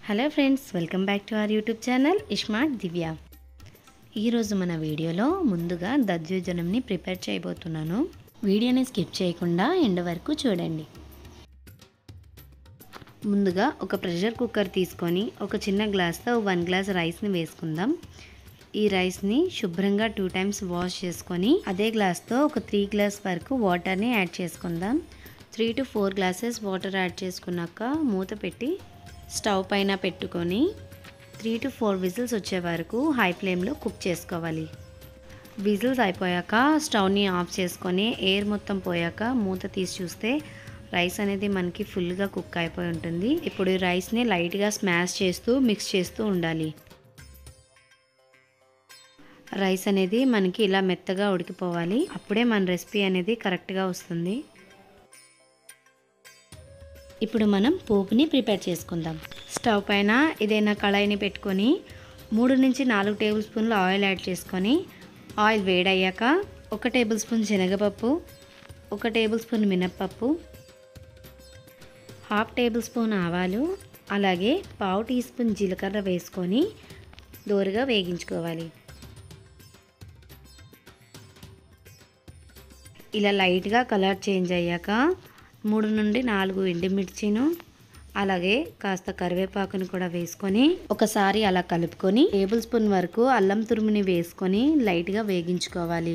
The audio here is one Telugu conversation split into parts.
hello friends welcome back to our YouTube channel iSmart Divya ఈరోజు మన వీడియోలో ముందుగా దధ్యోజనంని ప్రిపేర్ చేయబోతున్నాను వీడియోని స్కిప్ చేయకుండా ఎండ్ వరకు చూడండి ముందుగా ఒక ప్రెషర్ కుక్కర్ తీసుకొని ఒక చిన్న గ్లాస్తో వన్ గ్లాస్ రైస్ని వేసుకుందాం ఈ రైస్ని శుభ్రంగా టూ టైమ్స్ వాష్ చేసుకొని అదే గ్లాస్తో ఒక త్రీ గ్లాస్ వరకు వాటర్ని యాడ్ చేసుకుందాం three to four glasses water add చేసుకున్నాక మూత పెట్టి స్టవ్ పైన పెట్టుకొని త్రీ టు ఫోర్ విజిల్స్ వచ్చే వరకు హై ఫ్లేమ్లో కుక్ చేసుకోవాలి విజిల్స్ అయిపోయాక స్టవ్ని ఆఫ్ చేసుకొని ఎయిర్ మొత్తం పోయాక మూత తీసి చూస్తే రైస్ అనేది మనకి ఫుల్గా కుక్ అయిపోయి ఉంటుంది ఇప్పుడు ఈ రైస్ని లైట్గా స్మాష్ చేస్తూ మిక్స్ చేస్తూ ఉండాలి రైస్ అనేది మనకి ఇలా మెత్తగా ఉడికిపోవాలి అప్పుడే మన రెసిపీ అనేది కరెక్ట్గా వస్తుంది ఇప్పుడు మనం పోపుని ప్రిపేర్ చేసుకుందాం స్టవ్ పైన ఏదైనా కళాయిని పెట్టుకొని మూడు నుంచి నాలుగు టేబుల్ స్పూన్లు ఆయిల్ యాడ్ చేసుకొని ఆయిల్ వేడయ్యాక ఒక టేబుల్ స్పూన్ శనగపప్పు ఒక టేబుల్ స్పూన్ మినప్పప్పు హాఫ్ టేబుల్ స్పూన్ ఆవాలు అలాగే పావు టీ స్పూన్ జీలకర్ర వేసుకొని దోరగా వేగించుకోవాలి ఇలా లైట్గా కలర్ చేంజ్ అయ్యాక మూడు నుండి నాలుగు ఎండుమిర్చిను అలాగే కాస్త కరివేపాకుని కూడా వేసుకొని ఒకసారి అలా కలుపుకొని టేబుల్ స్పూన్ వరకు అల్లం తురుముని వేసుకొని లైట్గా వేగించుకోవాలి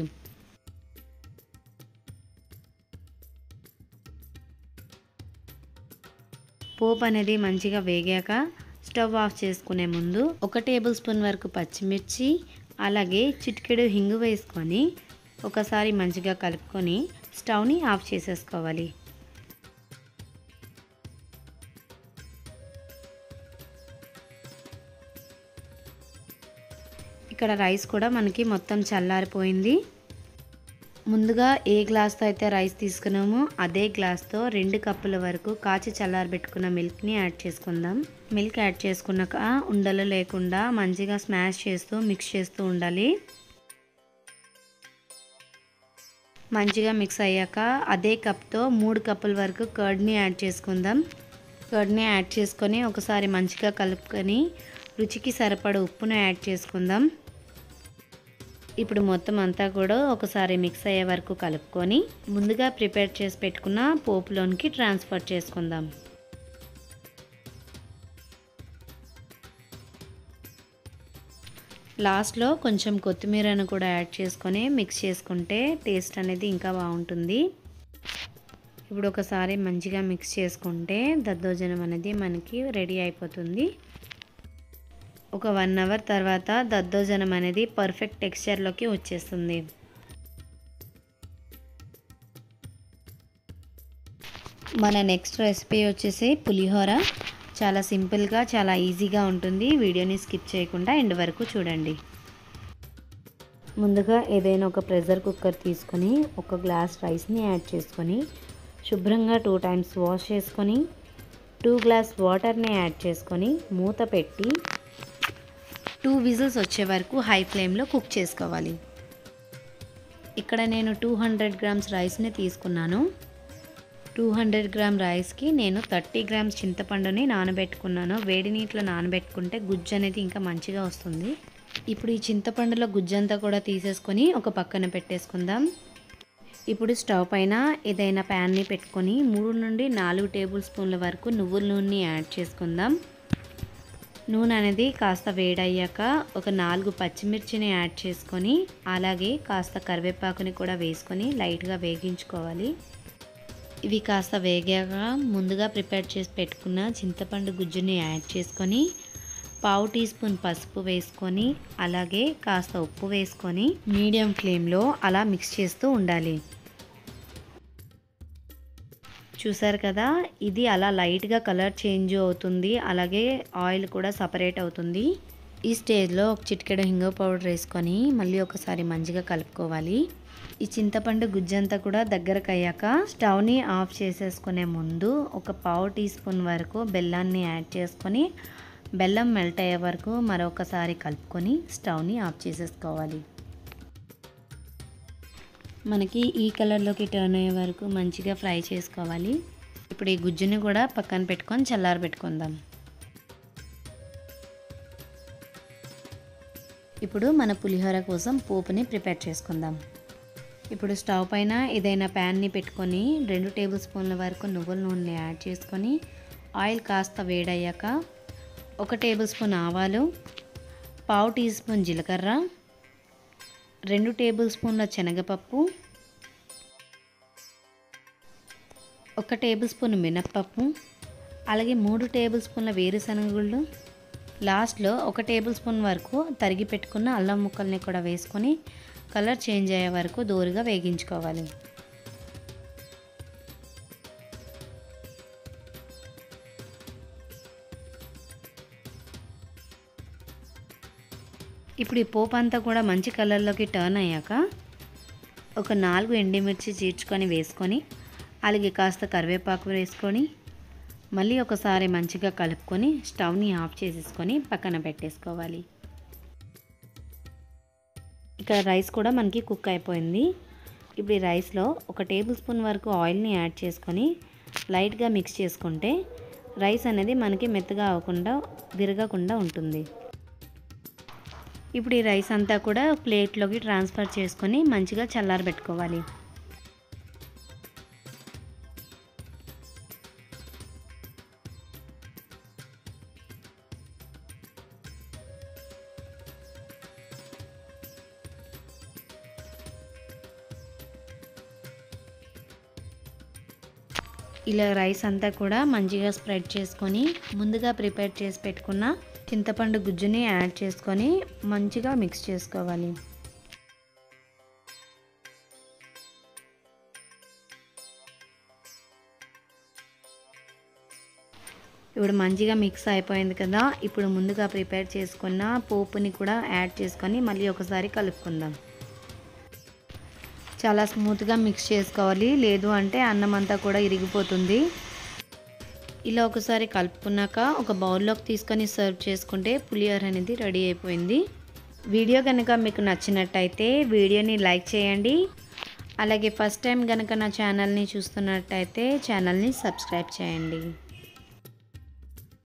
పోపు అనేది మంచిగా వేగాక స్టవ్ ఆఫ్ చేసుకునే ముందు ఒక టేబుల్ స్పూన్ వరకు పచ్చిమిర్చి అలాగే చిటికెడు హింగు వేసుకొని ఒకసారి మంచిగా కలుపుకొని స్టవ్ని ఆఫ్ చేసేసుకోవాలి ఇక్కడ రైస్ కూడా మనకి మొత్తం చల్లారిపోయింది ముందుగా ఏ గ్లాస్తో అయితే రైస్ తీసుకున్నామో అదే గ్లాస్తో రెండు కప్పుల వరకు కాచి చల్లారబెట్టుకున్న మిల్క్ని యాడ్ చేసుకుందాం మిల్క్ యాడ్ చేసుకున్నాక ఉండలు లేకుండా మంచిగా స్మాష్ చేస్తూ మిక్స్ చేస్తూ ఉండాలి మంచిగా మిక్స్ అయ్యాక అదే కప్తో మూడు కప్పుల వరకు కర్డ్ని యాడ్ చేసుకుందాం కర్డ్ని యాడ్ చేసుకొని ఒకసారి మంచిగా కలుపుకొని రుచికి సరిపడ ఉప్పును యాడ్ చేసుకుందాం ఇప్పుడు మొత్తం అంతా కూడా ఒకసారి మిక్స్ అయ్యే వరకు కలుపుకొని ముందుగా ప్రిపేర్ చేసి పెట్టుకున్న పోపులోనికి ట్రాన్స్ఫర్ చేసుకుందాం లాస్ట్లో కొంచెం కొత్తిమీరను కూడా యాడ్ చేసుకొని మిక్స్ చేసుకుంటే టేస్ట్ అనేది ఇంకా బాగుంటుంది ఇప్పుడు ఒకసారి మంచిగా మిక్స్ చేసుకుంటే దద్దోజనం అనేది మనకి రెడీ అయిపోతుంది ఒక వన్ అవర్ తర్వాత దద్దోజనం అనేది పర్ఫెక్ట్ టెక్స్చర్లోకి వచ్చేస్తుంది మన నెక్స్ట్ రెసిపీ వచ్చేసి పులిహోర చాలా సింపుల్గా చాలా ఈజీగా ఉంటుంది వీడియోని స్కిప్ చేయకుండా ఎండ్ వరకు చూడండి ముందుగా ఏదైనా ఒక ప్రెషర్ కుక్కర్ తీసుకొని ఒక గ్లాస్ రైస్ని యాడ్ చేసుకొని శుభ్రంగా టూ టైమ్స్ వాష్ చేసుకొని టూ గ్లాస్ వాటర్ని యాడ్ చేసుకొని మూత పెట్టి టూ విజిల్స్ వచ్చే వరకు హై ఫ్లేమ్లో కుక్ చేసుకోవాలి ఇక్కడ నేను టూ హండ్రెడ్ గ్రామ్స్ రైస్ని తీసుకున్నాను టూ హండ్రెడ్ గ్రామ్ రైస్కి నేను థర్టీ గ్రామ్స్ చింతపండుని నానబెట్టుకున్నాను వేడి నీటిలో నానబెట్టుకుంటే గుజ్జు అనేది ఇంకా మంచిగా వస్తుంది ఇప్పుడు ఈ చింతపండులో గుజ్జంతా కూడా తీసేసుకొని ఒక పక్కన పెట్టేసుకుందాం ఇప్పుడు స్టవ్ పైన ఏదైనా ప్యాన్ని పెట్టుకొని మూడు నుండి నాలుగు టేబుల్ స్పూన్ల వరకు నువ్వుల నూనెని యాడ్ చేసుకుందాం నూనె అనేది కాస్త వేడయ్యాక ఒక నాలుగు పచ్చిమిర్చిని యాడ్ చేసుకొని అలాగే కాస్త కరివేపాకుని కూడా వేసుకొని లైట్గా వేగించుకోవాలి ఇవి కాస్త వేగాక ముందుగా ప్రిపేర్ చేసి పెట్టుకున్న చింతపండు గుజ్జుని యాడ్ చేసుకొని పావు టీ స్పూన్ పసుపు వేసుకొని అలాగే కాస్త ఉప్పు వేసుకొని మీడియం ఫ్లేమ్లో అలా మిక్స్ చేస్తూ ఉండాలి చూసారు కదా ఇది అలా లైట్గా కలర్ చేంజ్ అవుతుంది అలాగే ఆయిల్ కూడా సపరేట్ అవుతుంది ఈ స్టేజ్లో ఒక చిటికెడు హింగో పౌడర్ వేసుకొని మళ్ళీ ఒకసారి మంచిగా కలుపుకోవాలి ఈ చింతపండు గుజ్జంతా కూడా దగ్గరకు అయ్యాక స్టవ్ని ఆఫ్ చేసేసుకునే ముందు ఒక పావు టీ స్పూన్ వరకు బెల్లాన్ని యాడ్ చేసుకొని బెల్లం మెల్ట్ అయ్యే వరకు మరొకసారి కలుపుకొని స్టవ్ని ఆఫ్ చేసేసుకోవాలి మనకి ఈ కలర్లోకి టర్న్ అయ్యే వరకు మంచిగా ఫ్రై చేసుకోవాలి ఇప్పుడు ఈ గుజ్జుని కూడా పక్కన పెట్టుకొని చల్లారబెట్టుకుందాం ఇప్పుడు మన పులిహోర కోసం పోపుని ప్రిపేర్ చేసుకుందాం ఇప్పుడు స్టవ్ పైన ఏదైనా ప్యాన్ని పెట్టుకొని రెండు టేబుల్ స్పూన్ల వరకు నువ్వుల నూనె యాడ్ చేసుకొని ఆయిల్ కాస్త వేడయ్యాక ఒక టేబుల్ స్పూన్ ఆవాలు పావు టీ స్పూన్ జీలకర్ర రెండు టేబుల్ స్పూన్ల శనగపప్పు ఒక టేబుల్ స్పూన్ మినప్పప్పు అలాగే మూడు టేబుల్ స్పూన్ల వేరుశనగ గుళ్ళు లాస్ట్లో ఒక టేబుల్ స్పూన్ వరకు తరిగి పెట్టుకున్న అల్లం ముక్కల్ని కూడా వేసుకొని కలర్ చేంజ్ అయ్యే వరకు దూరగా వేగించుకోవాలి ఇప్పుడు ఈ పోపు అంతా కూడా మంచి కలర్లోకి టర్న్ అయ్యాక ఒక నాలుగు ఎండిమిర్చి చీర్చుకొని వేసుకొని అలాగే కాస్త కరివేపాకు వేసుకొని మళ్ళీ ఒకసారి మంచిగా కలుపుకొని స్టవ్ని ఆఫ్ చేసేసుకొని పక్కన పెట్టేసుకోవాలి ఇక్కడ రైస్ కూడా మనకి కుక్ అయిపోయింది ఇప్పుడు ఈ రైస్లో ఒక టేబుల్ స్పూన్ వరకు ఆయిల్ని యాడ్ చేసుకొని లైట్గా మిక్స్ చేసుకుంటే రైస్ అనేది మనకి మెత్తగా అవ్వకుండా విరగకుండా ఉంటుంది ఇప్పుడు ఈ రైస్ అంతా కూడా ప్లేట్లోకి ట్రాన్స్ఫర్ చేసుకొని మంచిగా చల్లారబెట్టుకోవాలి ఇలా రైస్ అంతా కూడా మంచిగా స్ప్రెడ్ చేసుకొని ముందుగా ప్రిపేర్ చేసి పెట్టుకున్న చింతపండు గుజ్జుని యాడ్ చేసుకొని మంచిగా మిక్స్ చేసుకోవాలి ఇప్పుడు మంచిగా మిక్స్ అయిపోయింది కదా ఇప్పుడు ముందుగా ప్రిపేర్ చేసుకున్న పోపుని కూడా యాడ్ చేసుకొని మళ్ళీ ఒకసారి కలుపుకుందాం చాలా స్మూత్గా మిక్స్ చేసుకోవాలి లేదు అంటే అన్నం అంతా కూడా ఇరిగిపోతుంది ఇలా ఒకసారి కలుపుకున్నాక ఒక బౌల్లోకి తీసుకొని సర్వ్ చేసుకుంటే పులిహోర అనేది రెడీ అయిపోయింది వీడియో కనుక మీకు నచ్చినట్టయితే వీడియోని లైక్ చేయండి అలాగే ఫస్ట్ టైం కనుక నా ఛానల్ని చూస్తున్నట్టయితే ఛానల్ని సబ్స్క్రైబ్ చేయండి